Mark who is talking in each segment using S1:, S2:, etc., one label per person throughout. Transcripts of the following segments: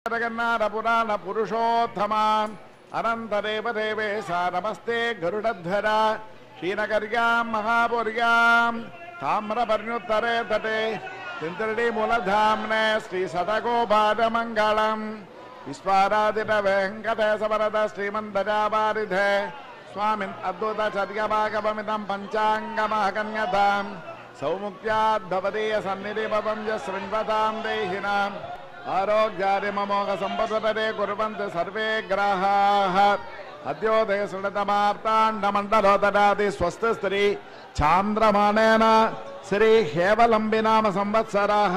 S1: జగన్నాథ పురాణ పురుషోత్తమ అనంతదేవ దేవేశ నమస్తే గరుడధ్వర క్షీణకర్యాం మహాపుర్యాం తామ్రపర్ణుత్తరే తటే తింత్రిడి మూలధామ్నే శ్రీ సతగోపాదమంగళం విశ్వారాధిత వెంకటేశ వరద శ్రీమంతజావారిధే స్వామిన్ అద్భుత చర్యభాగవమిదం పంచాంగమహకన్యతాం సౌముఖ్యాద్భవదీయ సన్నిధిపదం యः శృణ్వతాం దేహినాం ఆరోగ్యాది మమోఘ సంపదరే కుర్వంతి సర్వే గ్రహాః అద్యోదయ సునతమార్తాండమండలోదరాది స్వస్తి స్త్రీ చాంద్రమాణేన శ్రీ హేవలంబి నామ సంవత్సరాः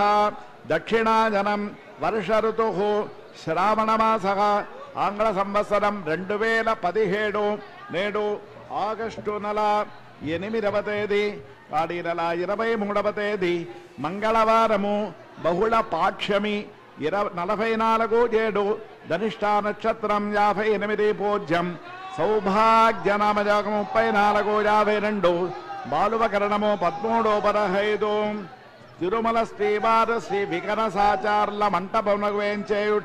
S1: దక్షిణాజనం వర్ష ఋతుః శ్రావణమాస ఆంగ్ల సంవత్సరం రెండు వేల పదిహేడు నేడు ఆగస్టు నెల ఎనిమిదవ తేదీ వాడి నెల ఇరవై మూడవ తేదీ మంగళవారము బహుళ పాక్ష్యమి ఇర నలభై నాలుగు ఏడు ధనిష్ట నక్షత్రం యాభై ఎనిమిది పూజ్యం సౌభాగ్య నామజాగం ముప్పై నాలుగు యాభై రెండు బాలువకరణము పదమూడు పదహైదు తిరుమల శ్రీవారు శ్రీ వికనసాచార్ల మంటపమునకు వేంచేయుట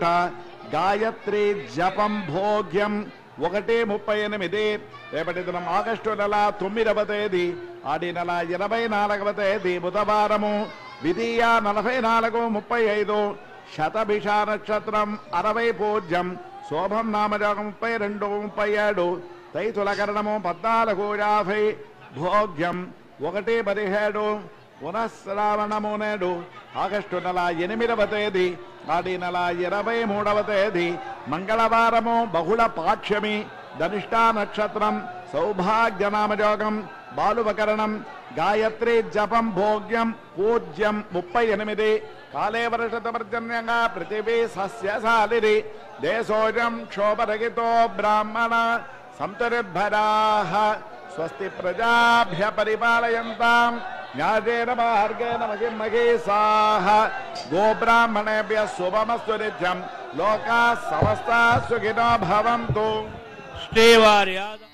S1: గాయత్రి జపం భోగ్యం ఒకటి ముప్పై ఎనిమిది రేపటి దినం ఆగస్టు నెల తొమ్మిదవ తేదీ ఆడి నెల ఇరవై నాలుగవ తేదీ బుధవారము విధియ నలభై నాలుగు ముప్పై ఐదు శతభిష నక్షత్రం అరవై పూజ్యం శోభం నామజాగం ముప్పై రెండు ముప్పై ఏడు తైతులకరణము పద్నాలుగు యాభై భోగ్యం ఒకటి పదిహేడు పునఃశ్రావణము నేడు ఆగస్టు నెల ఎనిమిదవ తేదీ ఆడి నెల ఇరవై మూడవ తేదీ మంగళవారము బహుళ పాక్ష్యమి ధనిష్టా నక్షత్రం సౌభాగ్యనామయోగం బాలువకరణం గాయత్రి జపం భోగ్యం పూజ్యం ముప్పై ఎనిమిది కాలే వర్షతపర్జన్యంగా పృథివీ సస్యశాలిరి దేశోజం క్షోభరహితో బ్రాహ్మణ సంతరిర్భరాः స్వస్తి ప్రజాభ్య పరిపాలయంతాం న్యాయేన మార్గేణ మహిమహేసాః గోబ్రాహ్మణేభ్య శుభమస్తు నిత్యం లోకా సమస్తా సుఖినో భవంతు
S2: శ్రీవారి ఆద